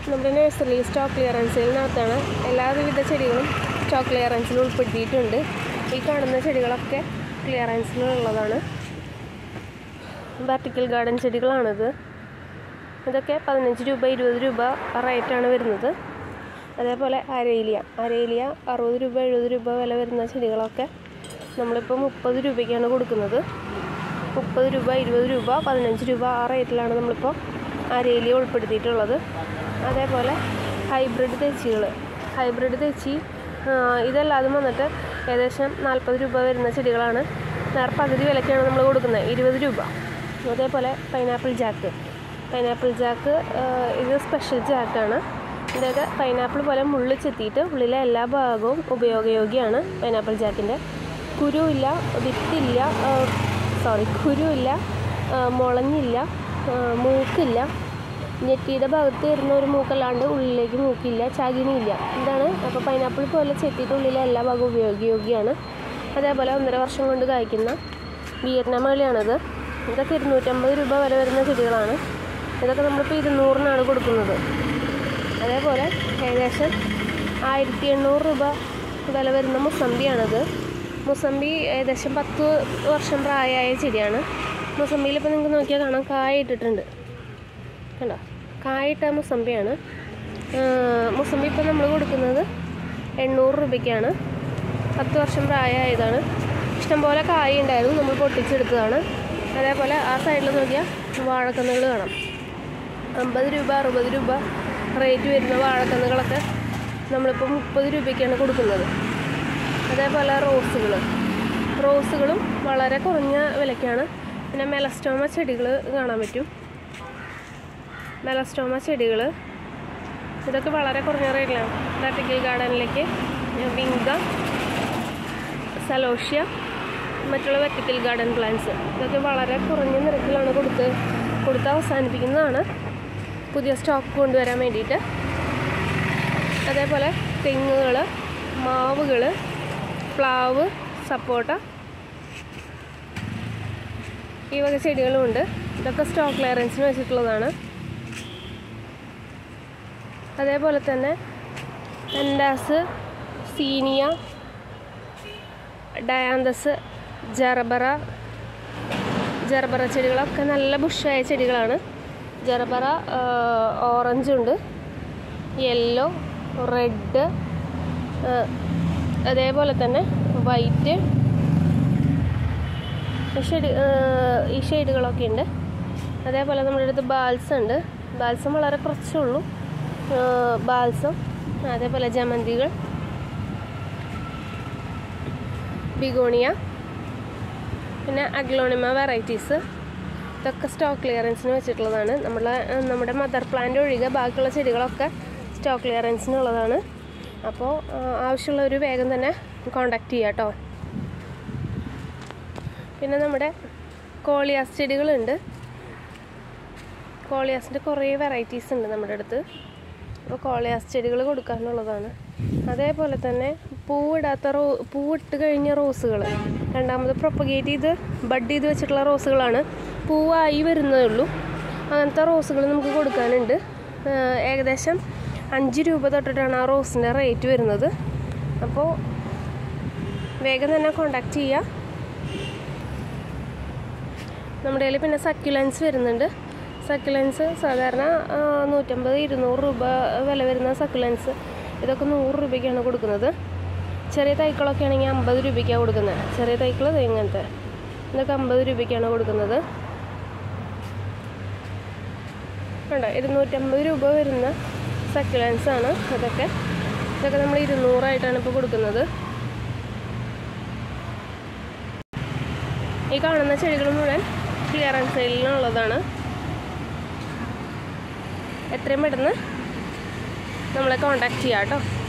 നമ്മുടെ നഴ്സറിയിൽ stock clearance സെയിലിനകത്താണ് എല്ലാവിധ ചെടികളും സ്റ്റോക്ക് ക്ലിയറൻസിൽ ഉൾപ്പെടുത്തിയിട്ടുണ്ട് ഈ കാണുന്ന ചെടികളൊക്കെ ക്ലിയറൻസിലുള്ളതാണ് വെർട്ടിക്കൽ ഗാർഡൻ ചെടികളാണിത് ഇതൊക്കെ പതിനഞ്ച് രൂപ ഇരുപത് രൂപ റേറ്റാണ് വരുന്നത് അതേപോലെ അരേലിയ അരേലിയ അറുപത് രൂപ എഴുപത് രൂപ വില വരുന്ന ചെടികളൊക്കെ നമ്മളിപ്പോൾ മുപ്പത് രൂപയ്ക്കാണ് കൊടുക്കുന്നത് മുപ്പത് രൂപ ഇരുപത് രൂപ പതിനഞ്ച് രൂപ ആ റേറ്റിലാണ് നമ്മളിപ്പോൾ അരേലിയ ഉൾപ്പെടുത്തിയിട്ടുള്ളത് അതേപോലെ ഹൈബ്രിഡ് തെച്ചികൾ ഹൈബ്രിഡ് തെച്ചി ആ, ഇതെല്ലാതും വന്നിട്ട് ഏകദേശം നാൽപ്പത് രൂപ വരുന്ന ചെടികളാണ് നേരെ പകുതി വിലയ്ക്കാണ് നമ്മൾ കൊടുക്കുന്നത് ഇരുപത് രൂപ അതേപോലെ പൈനാപ്പിൾ ജാക്ക് പൈനാപ്പിൾ ജാക്ക് ആ, ഇത് സ്പെഷ്യൽ ജാക്കാണ് ഇതൊക്കെ പൈനാപ്പിൾ പോലെ മുള്ളു ചെത്തിയിട്ട് ഉള്ളിലെ എല്ലാ ഭാഗവും ഉപയോഗയോഗ്യമാണ് പൈനാപ്പിൾ ജാക്കിൻ്റെ കുരുവില്ല വിത്തില്ല സോറി കുരുവില്ല ആ, മുളഞ്ഞില്ല ആ, മൂക്കില്ല നെറ്റിയുടെ ഭാഗത്ത് വരുന്ന ഒരു മൂക്കല്ലാണ്ട് ഉള്ളിലേക്ക് മൂക്കില്ല ചകിനിയില്ല ഇതാണ് അപ്പോൾ പൈനാപ്പിൾ പോലെ ചെത്തിയിട്ട് ഉള്ളിലെ എല്ലാ ഭാഗവും ഉപയോഗയോഗ്യമാണ് അതേപോലെ ഒന്നര വർഷം കൊണ്ട് കായ്ക്കുന്ന വിയറ്റ്നാം മേളിയാണിത് ഇതൊക്കെ ഇരുന്നൂറ്റമ്പത് രൂപ വില വരുന്ന ചെടികളാണ് ഇതൊക്കെ നമ്മളിപ്പോൾ ഇരുന്നൂറിനാണ് കൊടുക്കുന്നത് അതേപോലെ ഏകദേശം ആയിരത്തി എണ്ണൂറ് രൂപ വില വരുന്ന മുസമ്പിയാണിത് മുസമ്പി ഏകദേശം പത്ത് വർഷം പ്രായമായ ചെടിയാണ് മുസമ്പിയിൽ ഇപ്പോൾ നിങ്ങൾക്ക് നോക്കിയാൽ കാണാം കായ ഇട്ടിട്ടുണ്ട് കണ്ടോ കായിട്ട മുസമ്പിയാണ് ആ, മുസമ്പി ഇപ്പോൾ നമ്മൾ കൊടുക്കുന്നത് എണ്ണൂറ് രൂപയ്ക്കാണ് പത്ത് വർഷം പ്രായമായതാണ് ഇഷ്ടംപോലെ കായ ഉണ്ടായിരുന്നു നമ്മൾ പൊട്ടിച്ചെടുത്തതാണ് അതേപോലെ ആ സൈഡിൽ നോക്കിയാൽ വാഴക്കന്നുകൾ കാണാം അമ്പത് രൂപ അറുപത് രൂപ റേറ്റ് വരുന്ന വാഴക്കന്നുകളൊക്കെ നമ്മളിപ്പോൾ മുപ്പത് രൂപയ്ക്കാണ് കൊടുക്കുന്നത് അതേപോലെ റോസുകൾ റോസുകളും വളരെ കുറഞ്ഞ വിലയ്ക്കാണ് പിന്നെ മെലസ്റ്റോമ ചെടികൾ കാണാൻ പറ്റും മെലസ്റ്റോമ ചെടികൾ ഇതൊക്കെ വളരെ കുറഞ്ഞ റേറ്റിലാണ് വെർട്ടിക്കൽ ഗാർഡനിലേക്ക് വിങ്ക സലോഷ്യ മറ്റുള്ള വെർട്ടിക്കൽ ഗാർഡൻ പ്ലാന്റ്സ് ഇതൊക്കെ വളരെ കുറഞ്ഞ നിരക്കിലാണ് കൊടുത്ത് കൊടുത്ത് അവസാനിപ്പിക്കുന്നതാണ് പുതിയ സ്റ്റോക്ക് കൊണ്ടുവരാൻ വേണ്ടിയിട്ട് അതേപോലെ തെങ്ങുകൾ മാവുകൾ പ്ലാവ് സപ്പോട്ട ഈ വക ചെടികളും ഉണ്ട് ഇതൊക്കെ സ്റ്റോക്ക് ക്ലിയറൻസിന് വെച്ചിട്ടുള്ളതാണ് അതേപോലെ തന്നെ എൻഡാസ് സീനിയ ഡയാന്തസ് ജർബറ ജർബറ ചെടികളൊക്കെ നല്ല ബുഷായ ചെടികളാണ് ജർബറ ഓറഞ്ച് ഉണ്ട് യെല്ലോ റെഡ് അതേപോലെ തന്നെ വൈറ്റ് ഷെയ്ഡ് ഈ ഷെയ്ഡുകളൊക്കെ ഉണ്ട് അതേപോലെ നമ്മുടെ അടുത്ത് ബാൽസം ഉണ്ട് ബാൽസം വളരെ കുറച്ചേ ഉള്ളൂ ബാൽസം അതേപോലെ ജമന്തികൾ ബിഗോണിയ പിന്നെ അഗ്ലോണിമ വെറൈറ്റീസ് ഇതൊക്കെ സ്റ്റോക്ക് ക്ലിയറൻസിന് വെച്ചിട്ടുള്ളതാണ് നമ്മളെ നമ്മുടെ മദർ പ്ലാന്റ് ഒഴികെ ബാക്കിയുള്ള ചെടികളൊക്കെ സ്റ്റോക്ക് ക്ലിയറൻസിനുള്ളതാണ് അപ്പോൾ ആവശ്യമുള്ളവർ വേഗം തന്നെ കോണ്ടാക്ട് ചെയ്യുക കേട്ടോ പിന്നെ നമ്മുടെ കോളിയാസ് ചെടികളുണ്ട് കോളിയാസിൻ്റെ കുറേ വെറൈറ്റീസ് ഉണ്ട് നമ്മുടെ അടുത്ത് അപ്പോൾ കോളിയാസ് ചെടികൾ കൊടുക്കാനുള്ളതാണ് അതേപോലെ തന്നെ പൂവിടാത്ത റോ പൂവിട്ട് കഴിഞ്ഞ റോസുകൾ രണ്ടാമത് പ്രൊപ്പഗേറ്റ് ചെയ്ത് ബഡ് ചെയ്ത് വെച്ചിട്ടുള്ള റോസുകളാണ് പൂവായി വരുന്നതേ ഉള്ളൂ അങ്ങനത്തെ റോസുകൾ നമുക്ക് കൊടുക്കാനുണ്ട് ആ, ഏകദേശം അഞ്ച് രൂപ തൊട്ടിട്ടാണ് ആ റോസിൻ്റെ റേറ്റ് വരുന്നത് അപ്പോൾ വേഗം തന്നെ കോണ്ടാക്ട് ചെയ്യുക നമ്മുടെ കയ്യിൽ പിന്നെ സക്യുലൻസ് വരുന്നുണ്ട് സക്യുലൻസ് സാധാരണ ആ, നൂറ്റമ്പത് ഇരുന്നൂറ് രൂപ വില വരുന്ന സക്യുലൻസ് ഇതൊക്കെ നൂറ് രൂപയ്ക്കാണ് കൊടുക്കുന്നത് ചെറിയ തൈക്കളൊക്കെ ആണെങ്കിൽ അമ്പത് രൂപയ്ക്കാണ് കൊടുക്കുന്നത് ചെറിയ തൈക്കൾ ദേ ഇങ്ങനത്തെ ഇതൊക്കെ അമ്പത് രൂപയ്ക്കാണ് കൊടുക്കുന്നത് വേണ്ട ഇരുന്നൂറ്റമ്പത് രൂപ വരുന്ന സക്യുലൻസ് ആണ് ഇതൊക്കെ ഇതൊക്കെ നമ്മൾ ഇരുന്നൂറായിട്ടാണ് ഇപ്പോൾ കൊടുക്കുന്നത് ഈ കാണുന്ന ചെടികൾ മുഴുവൻ ക്ലിയറൻസ് സെയിലിനുള്ളതാണ് എത്രയും പെട്ടെന്ന് നമ്മളെ കോണ്ടാക്ട് ചെയ്യാം കേട്ടോ